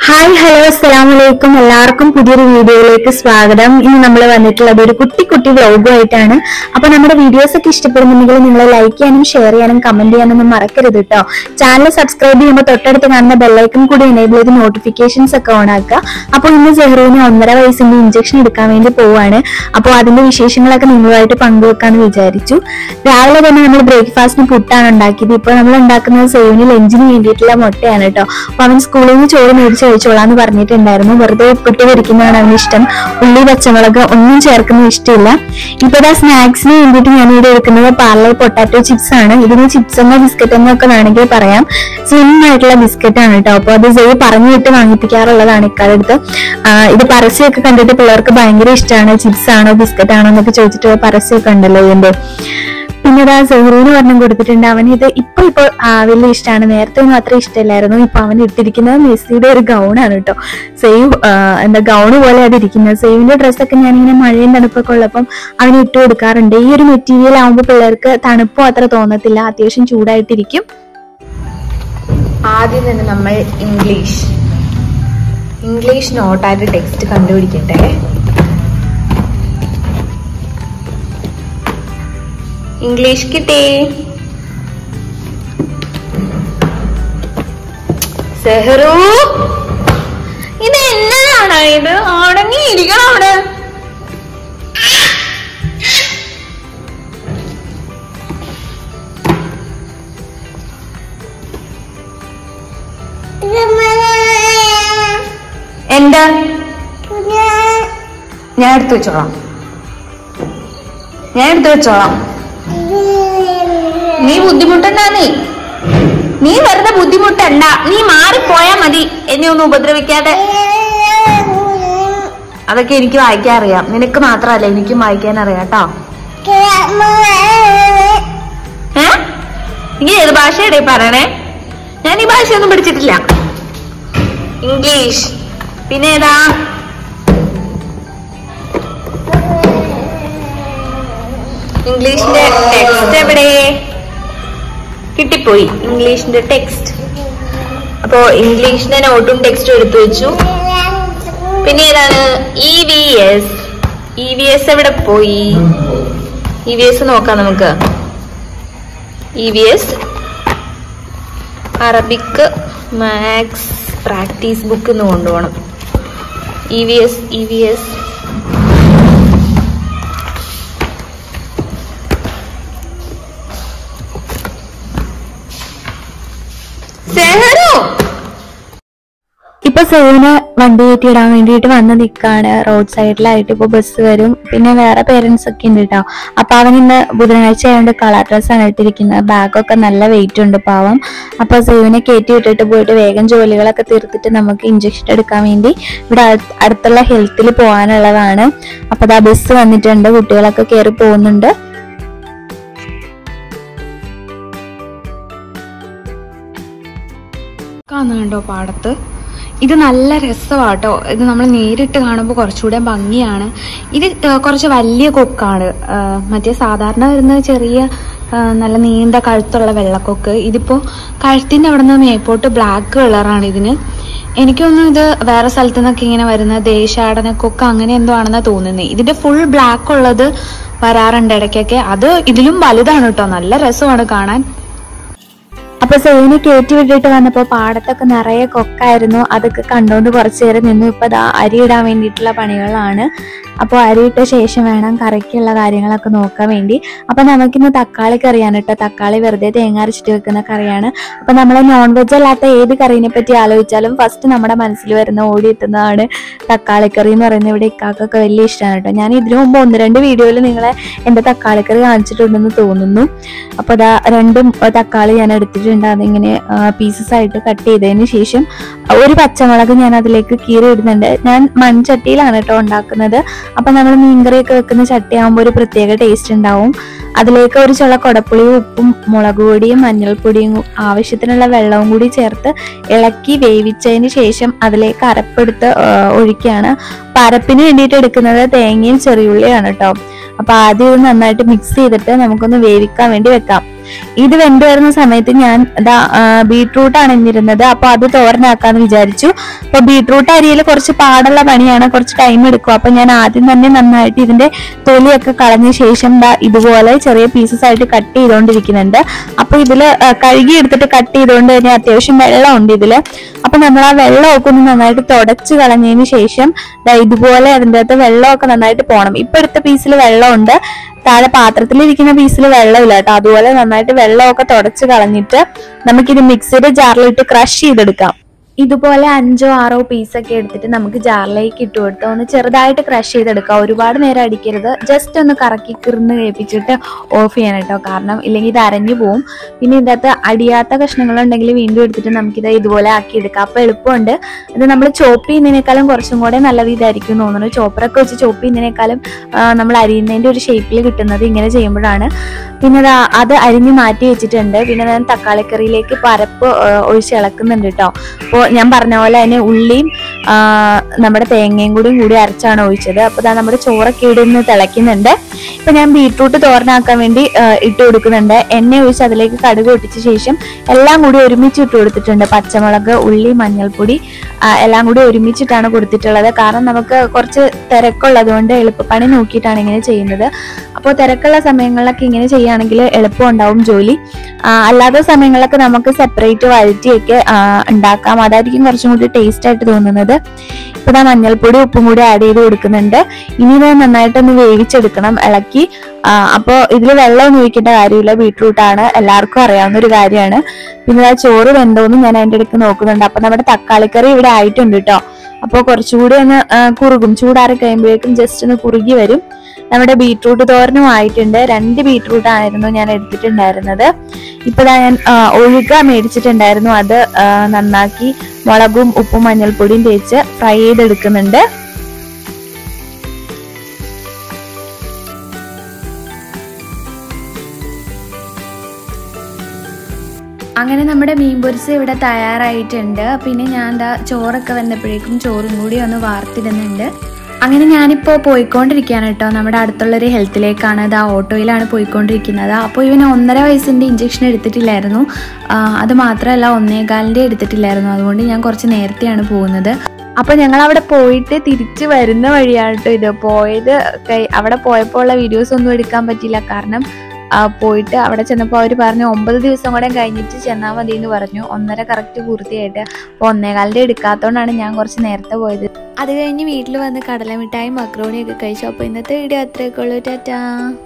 hi hello അസ്സലാമു അലൈക്കും എല്ലാവർക്കും പുതിയൊരു വീഡിയോയിലേക്ക് സ്വാഗതം ഇന്ന് നമ്മൾ വന്നിട്ടുള്ളത് ഒരു കുട്ടി കുട്ടി വ്ലോഗും ആയിട്ടാണ് അപ്പൊ നമ്മുടെ വീഡിയോസ് ഒക്കെ ഇഷ്ടപ്പെടുന്നുണ്ടെങ്കിൽ നിങ്ങൾ ലൈക്ക് ചെയ്യാനും ഷെയർ ചെയ്യാനും കമന്റ് ചെയ്യാനൊന്നും മറക്കരുത് കേട്ടോ ചാനൽ സബ്സ്ക്രൈബ് ചെയ്യുമ്പോൾ തൊട്ടടുത്ത് കാണുന്ന ബെല്ലൈക്കൺ കൂടി എനേബിൾ ചെയ്ത് നോട്ടിഫിക്കേഷൻസ് ഒക്കെ ഓൺ ആക്കുക അപ്പോൾ ഇന്ന് ജെഹ്റൂന് ഒന്നര വയസ്സിന്റെ ഇഞ്ചക്ഷൻ എടുക്കാൻ വേണ്ടി പോവാണ് അപ്പോൾ അതിന്റെ വിശേഷങ്ങളൊക്കെ നിങ്ങളുമായിട്ട് പങ്കുവെക്കാന്ന് വിചാരിച്ചു രാവിലെ തന്നെ നമ്മൾ ബ്രേക്ക്ഫാസ്റ്റിന് പുട്ടാണ് ഉണ്ടാക്കിയത് ഇപ്പോൾ നമ്മൾ ഉണ്ടാക്കുന്നത് സെയിവിന് ലഞ്ചിന് വേണ്ടിയിട്ടുള്ള മുട്ടയാണ് കേട്ടോ അപ്പൊ അവൻ സ്കൂളിൽ നിന്ന് ചോറ് മേടിച്ച് കഴിച്ചോളാന്ന് പറഞ്ഞിട്ടുണ്ടായിരുന്നു വെറുതെ ഉപ്പിട്ട് പൊരിക്കുന്നതാണ് അവന് ഇഷ്ടം ഉള്ളി പച്ചമുളക് ഒന്നും ചേർക്കുന്നത് ഇഷ്ടമില്ല ഇപ്പൊ ഇതാ സ്നാക്സിന് വേണ്ടിയിട്ട് ഞാൻ ഇവിടെ എടുക്കുന്നത് പാർലർ പൊട്ടാറ്റോ ചിപ്സ് ആണ് ഇതിന് ചിപ്സ് എന്നോ ബിസ്ക്കറ്റ് എന്നോ ഒക്കെ വേണമെങ്കിൽ പറയാം സ്ലിം ആയിട്ടുള്ള ബിസ്ക്കറ്റ് ആണ് കേട്ടോ അപ്പൊ അത് ജയ് പറഞ്ഞു വിട്ട് വാങ്ങിപ്പിക്കാറുള്ളതാണ് ഇക്കാലത്ത് ആഹ് ഇത് പരസ്യമൊക്കെ കണ്ടിട്ട് പിള്ളേർക്ക് ഭയങ്കര ഇഷ്ടമാണ് ചിപ്സ് ആണോ ബിസ്ക്കറ്റ് ആണോ എന്നൊക്കെ ചോദിച്ചിട്ട് പരസ്യമൊക്കെ ഉണ്ടല്ലോ ഇതിന്റെ പിന്നെ ഇതാ സെഹ്റൂന് പറഞ്ഞും കൊടുത്തിട്ടുണ്ട് അവന് ഇത് ഇപ്പൊ ഇപ്പൊ ആ, വലിയ ഇഷ്ടമാണ് നേരത്തെ ഒന്നും അത്ര ഇഷ്ടമില്ലായിരുന്നു ഇപ്പൊ അവൻ ഇട്ടിരിക്കുന്നത് മെസ്സിയുടെ ഒരു ഗൗണാണ് കേട്ടോ സെയ്വ് ആ, എന്താ ഗൗണ് പോലെ അത് ഇരിക്കുന്നത് സെയ്വിന്റെ ഡ്രസ്സൊക്കെ ഞാനിങ്ങനെ മഴയും തണുപ്പൊക്കെ ഉള്ളപ്പം അവന് ഇട്ട് കൊടുക്കാറുണ്ട് ഈ ഒരു മെറ്റീരിയൽ ആകുമ്പോൾ പിള്ളേർക്ക് തണുപ്പോ അത്ര തോന്നത്തില്ല അത്യാവശ്യം ചൂടായിട്ടിരിക്കും ആദ്യം തന്നെ നമ്മൾ ഇംഗ്ലീഷ് ഇംഗ്ലീഷ് നോട്ടായിട്ട് ടെക്സ്റ്റ് കണ്ടുപിടിക്കട്ടെ ഇംഗ്ലീഷ് കിട്ടി സെഹറു ഇത് എന്നതാണോ ഇത് അടങ്ങിയിരിക്കണം അവിടെ എന്താ ഞാൻ എടുത്തു വെച്ചോളാം ഞാൻ എടുത്തു വെച്ചോളാം നീ ബുദ്ധിമുട്ടണ്ട നീ നീ വെറുതെ ബുദ്ധിമുട്ടണ്ട നീ മാറിപ്പോയാ മതി എന്നെ ഒന്നും ഉപദ്രവിക്കാതെ അതൊക്കെ എനിക്ക് വായിക്കാൻ അറിയാം നിനക്ക് മാത്രമല്ല എനിക്കും വായിക്കാൻ അറിയാം കേട്ടോ ഏ നീ ഏത് ഭാഷയുടെ പറയണേ ഞാൻ ഈ ഭാഷയൊന്നും പഠിച്ചിട്ടില്ല ഇംഗ്ലീഷ് പിന്നെ ഏതാ ഇംഗ്ലീഷിന്റെ ടെക്സ്റ്റ് എവിടെ കിട്ടിപ്പോയി ഇംഗ്ലീഷിന്റെ ടെക്സ്റ്റ് അപ്പോ ഇംഗ്ലീഷിന്റെ നോട്ടും ടെക്സ്റ്റും എടുത്തു വെച്ചു പിന്നെ ഏതാണ് E V S E V S എവിടെ പോയി ഇ വി എസ് നോക്കാം നമുക്ക് E V S Arabic maths practice book ഇന്ന് കൊണ്ടുപോകണം E V S E V S സെഹറു ഇപ്പൊ സെവിന് വണ്ടി കയറ്റി ഇടാൻ വേണ്ടിയിട്ട് വന്ന് നിൽക്കാണ് റോഡ് സൈഡിലായിട്ട് ഇപ്പൊ ബസ് വരും പിന്നെ വേറെ പേരൻസ് ഒക്കെ ഉണ്ട് കേട്ടോ അപ്പൊ അവൻ ഇന്ന് ബുധനാഴ്ച ആയതുകൊണ്ട് കളർ ഡ്രസ് ആണ് ഇട്ടിരിക്കുന്നത് ബാഗൊക്കെ നല്ല വെയിറ്റ് ഉണ്ട് പാവം അപ്പൊ സെവിനെ കയറ്റി വിട്ടിട്ട് പോയിട്ട് വേഗം ജോലികളൊക്കെ തീർത്തിട്ട് നമുക്ക് ഇഞ്ചക്ഷൻ എടുക്കാൻ വേണ്ടി ഇവിടെ അടു- അടുത്തുള്ള ഹെൽത്തിൽ പോകാനുള്ളതാണ് അപ്പൊ ദാ ബസ് വന്നിട്ടുണ്ട് കുട്ടികളൊക്കെ കയറി പോകുന്നുണ്ട് കാണുന്നുണ്ടോ പാടത്ത് ഇത് നല്ല രസമാട്ടോ ഇത് നമ്മൾ നേരിട്ട് കാണുമ്പോൾ കുറച്ചുകൂടെ ഭംഗിയാണ് ഇത് ആ, കുറച്ച് വലിയ കൊക്കാണ് ആ, മറ്റേ സാധാരണ വരുന്ന ചെറിയ ആ, നല്ല നീണ്ട കഴുത്തുള്ള വെള്ളക്കൊക്ക് ഇതിപ്പോ കഴുത്തിന്റെ അവിടെ നിന്ന് മേപ്പോട്ട് ബ്ലാക്ക് കളറാണ് ഇതിന് എനിക്കൊന്നും ഇത് വേറെ സ്ഥലത്തു നിന്നൊക്കെ ഇങ്ങനെ വരുന്ന ദേശാടന കൊക്ക് അങ്ങനെ എന്തോ ആണെന്നാ തോന്നുന്നത് ഇതിന്റെ ഫുൾ ബ്ലാക്ക് ഉള്ളത് വരാറുണ്ട് ഇടയ്ക്കൊക്കെ അത് ഇതിലും വലുതാണ് കേട്ടോ നല്ല രസമാണ് കാണാൻ അപ്പൊ സെയിന് കയറ്റി വിട്ടിട്ട് വന്നപ്പോ പാടത്തൊക്കെ നിറയെ കൊക്കായിരുന്നു അതൊക്കെ കണ്ടോണ്ട് കുറച്ചു നേരം നിന്നു ഇപ്പൊ ദാ അരി ഇടാൻ വേണ്ടിയിട്ടുള്ള പണികളാണ് അപ്പോൾ അരിയിട്ട ശേഷം വേണം കറിക്കുള്ള കാര്യങ്ങളൊക്കെ നോക്കാൻ വേണ്ടി അപ്പൊ നമുക്കിന്ന് തക്കാളി കറിയാണ് കേട്ടോ തക്കാളി വെറുതെ തേങ്ങ അരച്ചിട്ട് വെക്കുന്ന കറിയാണ് അപ്പൊ നമ്മൾ നോൺ വെജ് അല്ലാത്ത ഏത് കറീനെ പറ്റി ആലോചിച്ചാലും ഫസ്റ്റ് നമ്മുടെ മനസ്സിൽ വരുന്ന ഓടിയെത്തുന്നതാണ് തക്കാളി കറി എന്ന് പറയുന്നത് ഇവിടെ ഇക്കാക്കൊക്കെ വലിയ ഇഷ്ടമാണ് കേട്ടോ ഞാൻ ഇതിനു മുമ്പ് ഒന്ന് രണ്ട് വീഡിയോയിൽ നിങ്ങളെ എന്റെ തക്കാളി കറി കാണിച്ചിട്ടുണ്ടെന്ന് തോന്നുന്നു അപ്പൊ അതാ രണ്ടും അഹ് തക്കാളി ഞാൻ എടുത്തിട്ടുണ്ട് അതിങ്ങനെ പീസസ് ആയിട്ട് കട്ട് ചെയ്തതിന് ശേഷം ഒരു പച്ചമുളക് ഞാൻ അതിലേക്ക് കീറി ഇടുന്നുണ്ട് ഞാൻ മൺചട്ടിയിലാണ് കേട്ടോ ഉണ്ടാക്കുന്നത് അപ്പൊ നമ്മൾ മീൻകറിയൊക്കെ വെക്കുന്ന ചട്ടിയാകുമ്പോൾ ഒരു പ്രത്യേക ടേസ്റ്റ് ഉണ്ടാവും അതിലേക്ക് ഒരു ചുള കൊടപ്പുളിയും ഉപ്പും മുളക് പൊടിയും മഞ്ഞൾപ്പൊടിയും കൂ- ആവശ്യത്തിനുള്ള വെള്ളവും കൂടി ചേർത്ത് ഇളക്കി വേവിച്ചതിന് ശേഷം അതിലേക്ക് അരപ്പെടുത്ത് ആ, ഒഴിക്കുകയാണ് അപ്പൊ അരപ്പിന് വേണ്ടിയിട്ട് എടുക്കുന്നത് തേങ്ങയും ചെറിയുള്ളിയാണ് കേട്ടോ അപ്പൊ ആദ്യം ഇത് നന്നായിട്ട് മിക്സ് ചെയ്തിട്ട് നമുക്കൊന്ന് വേവിക്കാൻ വേണ്ടി വെക്കാം ഇത് വെന്ത് വരുന്ന സമയത്ത് ഞാൻ ഇതാ ബീട്രൂട്ടാണ് ഇന്നിരുന്നത് അപ്പൊ അത് തോരനാക്കാന്ന് വിചാരിച്ചു അപ്പൊ ബീട്രൂട്ട് അരിയിൽ കുറച്ച് പാടുള്ള പണിയാണ് കുറച്ച് ടൈം എടുക്കും അപ്പൊ ഞാൻ ആദ്യം തന്നെ നന്നായിട്ട് ഇതിന്റെ തൊലിയൊക്കെ കളഞ്ഞ ശേഷം ദാ ഇതുപോലെ ചെറിയ പീസസ് ആയിട്ട് കട്ട് ചെയ്തുകൊണ്ടിരിക്കുന്നുണ്ട് അപ്പൊ ഇതില് ആ, കഴുകി എടുത്തിട്ട് കട്ട് ചെയ്തുകൊണ്ട് തന്നെ അത്യാവശ്യം വെള്ളമുണ്ട് ഇതില് അപ്പൊ നമ്മൾ ആ വെള്ളമൊക്കെ ഒന്ന് നന്നായിട്ട് തുടച്ച് കളഞ്ഞതിന് ശേഷം ദാ ഇതുപോലെ അതിൻ്റെ അകത്ത് വെള്ളമൊക്കെ നന്നായിട്ട് പോകണം ഇപ്പൊ എടുത്ത പീസിൽ വെള്ളമുണ്ട് താഴെ പാത്രത്തിലിരിക്കുന്ന പീസിൽ വെള്ളമില്ല കേട്ടോ അതുപോലെ നന്നായിട്ട് വെള്ളമൊക്കെ തുടച്ച് കളഞ്ഞിട്ട് നമുക്കിത് മിക്സിയുടെ ജാറിലിട്ട് ക്രഷ് ചെയ്തെടുക്കാം ഇതുപോലെ അഞ്ചോ ആറോ പീസൊക്കെ എടുത്തിട്ട് നമുക്ക് ജാറിലേക്ക് ഇട്ട് കൊടുത്ത് ഒന്ന് ചെറുതായിട്ട് ക്രഷ് ചെയ്തെടുക്കാം ഒരുപാട് നേരം അടിക്കരുത് ജസ്റ്റ് ഒന്ന് കറക്കി കിർന്ന് കേൾപ്പിച്ചിട്ട് ഓഫ് ചെയ്യണം കേട്ടോ കാരണം ഇല്ലെങ്കിൽ ഇത് അരഞ്ഞു പോവും പിന്നെ ഇതിനകത്ത് അടിയാത്ത കഷ്ണങ്ങളുണ്ടെങ്കിൽ വീണ്ടും എടുത്തിട്ട് നമുക്കിത് ഇതുപോലെ ആക്കി എടുക്കാം അപ്പോൾ എളുപ്പമുണ്ട് ഇത് നമ്മൾ ചോപ്പ് ചെയ്യുന്നതിനേക്കാളും കുറച്ചും കൂടെ നല്ലത് ഇതായിരിക്കും എന്ന് തോന്നുന്നു ചോപ്പറൊക്കെ വെച്ച് ചോപ്പ് ചെയ്യുന്നതിനേക്കാളും ആ, നമ്മൾ അരിയുന്നതിന്റെ ഒരു ഷേപ്പിൽ കിട്ടുന്നത് ഇങ്ങനെ ചെയ്യുമ്പോഴാണ് പിന്നെ ദാ അത് അരിഞ്ഞ് മാറ്റി വെച്ചിട്ടുണ്ട് പിന്നെ ഞാൻ തക്കാളിക്കറിയിലേക്ക് പരപ്പ് ആ, ഒഴിച്ച് ഇളക്കുന്നുണ്ട് കേട്ടോ അപ്പോൾ ഞാൻ പറഞ്ഞ പോലെ അതിന് ഉള്ളിയും ആ, നമ്മുടെ തേങ്ങയും കൂടിയും കൂടി അരച്ചാണ് ഒഴിച്ചത് അപ്പോൾ ദാ നമ്മുടെ ചോറൊക്കെ ഇവിടെ നിന്ന് തിളയ്ക്കുന്നുണ്ട് ഇപ്പൊ ഞാൻ ബീട്രൂട്ട് തോരനാക്കാൻ വേണ്ടി ആ, ഇട്ട് കൊടുക്കുന്നുണ്ട് എണ്ണ ഒഴിച്ച് അതിലേക്ക് കടുക് ഒട്ടിച്ച ശേഷം എല്ലാം കൂടി ഒരുമിച്ച് ഇട്ട് കൊടുത്തിട്ടുണ്ട് പച്ചമുളക് ഉള്ളി മഞ്ഞൾപ്പൊടി ആ, എല്ലാം കൂടി ഒരുമിച്ചിട്ടാണ് കൊടുത്തിട്ടുള്ളത് കാരണം നമുക്ക് കുറച്ച് തിരക്കുള്ളത് കൊണ്ട് എളുപ്പപ്പണി നോക്കിയിട്ടാണ് ഇങ്ങനെ ചെയ്യുന്നത് അപ്പോൾ തിരക്കുള്ള സമയങ്ങളിലൊക്കെ ഇങ്ങനെ ചെയ്യുകയാണെങ്കിൽ എളുപ്പം ഉണ്ടാവും ജോലി ആ, അല്ലാത്ത സമയങ്ങളിലൊക്കെ നമുക്ക് സെപ്പറേറ്റ് വഴറ്റിയൊക്കെ ആ, ഉണ്ടാക്കാം അതായിരിക്കും കുറച്ചും കൂടി ടേസ്റ്റ് ആയിട്ട് തോന്നുന്നത് ഇപ്പൊ ദാ മഞ്ഞൾപ്പൊടി ഉപ്പും കൂടി ആഡ് ചെയ്ത് കൊടുക്കുന്നുണ്ട് ഇനി ഇത് നന്നായിട്ടൊന്ന് വേവിച്ചെടുക്കണം ഇളക്കി ആ, അപ്പോൾ ഇതിൽ വെള്ളമൊന്നും ഒഴിക്കേണ്ട കാര്യമില്ല ബീട്രൂട്ട് ആണ് എല്ലാവർക്കും അറിയാവുന്ന ഒരു കാര്യമാണ് പിന്നെ ആ ചോറ് വെന്തോന്നും ഞാൻ അതിന്റെ ഇടയ്ക്ക് നോക്കുന്നുണ്ട് അപ്പൊ നമ്മുടെ തക്കാളിക്കറി ഇവിടെ ആയിട്ടുണ്ട് കേട്ടോ അപ്പോൾ കുറച്ചുകൂടി ഒന്ന് ആ, കുറുകും ചൂടാറി കഴിയുമ്പോഴേക്കും ജസ്റ്റ് ഒന്ന് കുറുകി വരും നമ്മുടെ ബീട്രൂട്ട് തോരനും ആയിട്ടുണ്ട് രണ്ട് ബീട്രൂട്ട് ആയിരുന്നു ഞാൻ എടുത്തിട്ടുണ്ടായിരുന്നത് ഇപ്പൊ ദാ ഞാൻ ആ, ഒഴുക മേടിച്ചിട്ടുണ്ടായിരുന്നു അത് ആ, നന്നാക്കി മുളകും ഉപ്പും മഞ്ഞൾപ്പൊടിയും തേച്ച് ഫ്രൈ ചെയ്തെടുക്കുന്നുണ്ട് അങ്ങനെ നമ്മുടെ മീൻ പൊരിച്ച് ഇവിടെ തയ്യാറായിട്ടുണ്ട് പിന്നെ ഞാൻ എന്താ ചോറൊക്കെ വന്നപ്പോഴേക്കും ചോറും കൂടി ഒന്ന് വാർത്തിടുന്നുണ്ട് അങ്ങനെ ഞാനിപ്പോൾ പോയിക്കൊണ്ടിരിക്കുകയാണ് കേട്ടോ നമ്മുടെ അടുത്തുള്ളൊരു ഹെൽത്തിലേക്കാണ് അത് ആ ഓട്ടോയിലാണ് പോയിക്കൊണ്ടിരിക്കുന്നത് അപ്പോൾ ഇവന് ഒന്നര വയസ്സിൻ്റെ ഇഞ്ചക്ഷൻ എടുത്തിട്ടില്ലായിരുന്നു ആ, അത് മാത്രമല്ല ഒന്നേകാലിൻ്റെ എടുത്തിട്ടില്ലായിരുന്നു അതുകൊണ്ട് ഞാൻ കുറച്ച് നേരത്തെയാണ് പോകുന്നത് അപ്പൊ ഞങ്ങൾ അവിടെ പോയിട്ട് തിരിച്ചു വരുന്ന വഴിയാണ് കേട്ടോ ഇത് പോയത് കൈ- അവിടെ പോയപ്പോൾ ഉള്ള വീഡിയോസ് ഒന്നും എടുക്കാൻ പറ്റില്ല കാരണം ആ, പോയിട്ട് അവിടെ ചെന്നപ്പോൾ അവർ പറഞ്ഞു ഒമ്പത് ദിവസം കൂടെ കഴിഞ്ഞിട്ട് ചെന്നാൽ മതി എന്ന് പറഞ്ഞു ഒന്നര കറക്റ്റ് പൂർത്തിയായിട്ട് അപ്പോൾ ഒന്നേകാലിൻ്റെ എടുക്കാത്തതുകൊണ്ടാണ് ഞാൻ കുറച്ച് നേരത്തെ പോയത് അത് കഴിഞ്ഞ് വീട്ടിൽ വന്ന് കടലമിഠായി മക്രോണിയൊക്കെ കഴിച്ചു അപ്പോൾ ഇന്നത്തെ വീഡിയോ അത്രയൊക്കെ ഉള്ളൂ ടാറ്റാ